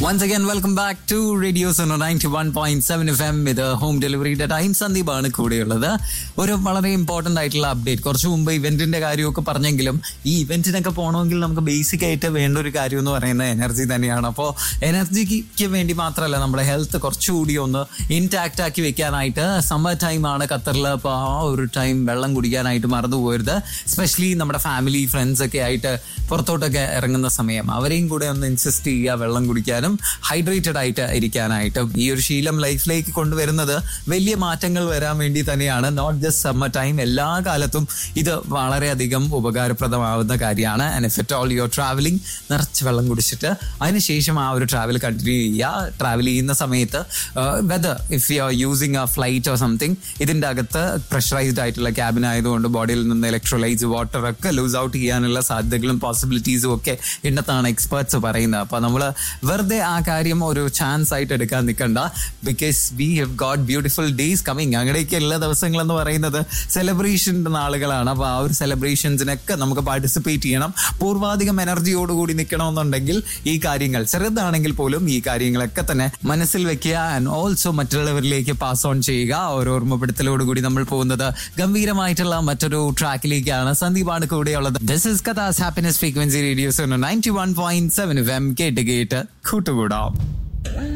once again welcome back to radio Suno ninety one point seven F M ഇത് home ഡെലിവറിയുടെ time സന്ദീപാണ് കൂടെയുള്ളത് ഒരു വളരെ ഇമ്പോർട്ടന്റ് ആയിട്ടുള്ള അപ്ഡേറ്റ് കുറച്ച് മുമ്പ് ഇവന്റിന്റെ കാര്യമൊക്കെ പറഞ്ഞെങ്കിലും ഈ ഇവന്റിനൊക്കെ പോകണമെങ്കിൽ നമുക്ക് ബേസിക് ആയിട്ട് വേണ്ട ഒരു കാര്യം എന്ന് പറയുന്നത് എനർജി തന്നെയാണ് അപ്പോൾ എനർജിക്ക് വേണ്ടി മാത്രമല്ല നമ്മുടെ ഹെൽത്ത് കുറച്ചുകൂടി ഒന്ന് ഇൻടാക്ട് ആക്കി വെക്കാനായിട്ട് സമ്മർ ടൈമാണ് ഖത്തറിൽ അപ്പോൾ ആ ഒരു ടൈം വെള്ളം കുടിക്കാനായിട്ട് മറന്നു പോരുത് സ്പെഷ്യലി നമ്മുടെ ഫാമിലി ഫ്രണ്ട്സ് ഒക്കെ ആയിട്ട് പുറത്തോട്ടൊക്കെ ഇറങ്ങുന്ന സമയം അവരെയും കൂടെ ഒന്ന് ഇൻസിസ്റ്റ് ചെയ്യുക വെള്ളം കുടിക്കാനും ഹൈഡ്രേറ്റഡ് ആയിട്ട് ഇരിക്കാനായിട്ട് ഈ ഒരു ശീലം ലൈഫിലേക്ക് കൊണ്ടുവരുന്നത് വലിയ മാറ്റങ്ങൾ വരാൻ വേണ്ടി തന്നെയാണ് നോട്ട് ജസ്റ്റ് സമ്മർ ടൈം എല്ലാ കാലത്തും ഇത് വളരെയധികം ഉപകാരപ്രദമാവുന്ന കാര്യമാണ് and if at all your travelling നിറച്ച് വെള്ളം കുടിച്ചിട്ട് അതിനുശേഷം ആ ഒരു ട്രാവൽ കണ്ടിന്യൂ ചെയ്യുക ട്രാവൽ ചെയ്യുന്ന സമയത്ത് weather if you are using a flight or something ഇതിൻ്റെ അകത്ത് പ്രഷറൈസ്ഡ് ആയിട്ടുള്ള ക്യാബിൻ ആയതുകൊണ്ട് ബോഡിയിൽ നിന്ന് ഇലക്ട്രോലൈസ് വാട്ടർ ഒക്കെ ലൂസ് ഔട്ട് ചെയ്യാനുള്ള സാധ്യതകളും പോസിബിലിറ്റീസും ഒക്കെ ഉണ്ടെന്നാണ് എക്സ്പേർട്സ് പറയുന്നത് അപ്പോൾ നമ്മൾ വെറുതെ ആ കാര്യം ഒരു ചാൻസ് ആയിട്ട് എടുക്കാൻ നിൽക്കണ്ട because we have got beautiful days coming അങ്ങനെയൊക്കെ എല്ലാ ദിവസങ്ങൾ എന്ന് പറയുന്നത് സെലിബ്രേഷൻ്റെ നാളുകളാണ് അപ്പോൾ ആ ഒരു സെലിബ്രേഷൻസിനൊക്കെ നമുക്ക് പാർട്ടിസിപ്പേറ്റ് ചെയ്യണം പൂർവാധികം എനർജിയോടുകൂടി നിൽക്കണമെന്നുണ്ടെങ്കിൽ ഈ കാര്യങ്ങൾ ചെറുതാണെങ്കിൽ പോലും ഈ കാര്യങ്ങളൊക്കെ തന്നെ മനസ്സിൽ വെക്കുക ആൻഡ് ഓൾസോ മറ്റുള്ളവരിലേക്ക് പാസ് ഓൺ ചെയ്യുക ഒരു ഓർമ്മപ്പെടുത്തലോടുകൂടി നമ്മൾ പോകുന്നത് ഗംഭീരമായിട്ടുള്ള മറ്റൊരു ട്രാക്കിലേക്കാണ് സന്ദീപാണ് കൂടെയുള്ളത് ദിസ് ഇസ് കഥാസ് happiness frequency radio's ninety one point seven M കേട്ട് കേട്ട് കൂട്ടുകൂടാം